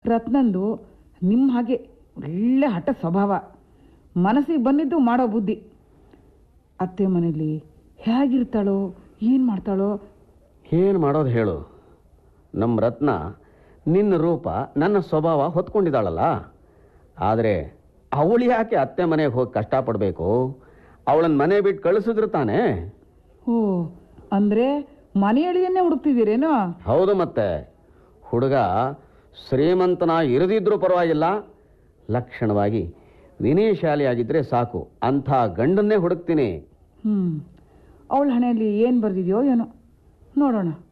ರತ್ನಂದು ನಿಮ್ಮ ಹಾಗೆ ಒಳ್ಳೆ ಹಠ ಸ್ವಭಾವ ಮನಸ್ಸಿಗೆ ಬಂದಿದ್ದು ಮಾಡೋ ಬುದ್ಧಿ ಅತ್ತೆ ಮನೇಲಿ ಹೇಗಿರ್ತಾಳೋ ಏನು ಮಾಡ್ತಾಳೋ ಏನು ಮಾಡೋದು ಹೇಳು ನಮ್ಮ ರತ್ನ ನಿನ್ನ ರೂಪ ನನ್ನ ಸ್ವಭಾವ ಹೊತ್ಕೊಂಡಿದ್ದಾಳಲ್ಲ ಆದರೆ ಅವಳು ಯಾಕೆ ಅತ್ತೆ ಮನೆಗೆ ಹೋಗಿ ಕಷ್ಟಪಡಬೇಕು ಅವಳನ್ನ ಮನೆ ಬಿಟ್ಟು ಕಳಿಸಿದ್ರು ತಾನೇ ಓ ಅಂದರೆ ಮನೆಯಳಿಯನ್ನೇ ಹುಡುಕ್ತಿದ್ದೀರೇನೋ ಹೌದು ಮತ್ತೆ ಹುಡುಗ ಶ್ರೀಮಂತನ ಇರದಿದ್ರೂ ಪರವಾಗಿಲ್ಲ ಲಕ್ಷಣವಾಗಿ ವಿನಯಶಾಲಿಯಾಗಿದ್ದರೆ ಸಾಕು ಅಂಥ ಗಂಡನ್ನೇ ಹುಡುಕ್ತೀನಿ ಹ್ಞೂ ಅವಳ ಹಣೆಯಲ್ಲಿ ಏನು ಬರೆದಿದೆಯೋ ಏನೋ ನೋಡೋಣ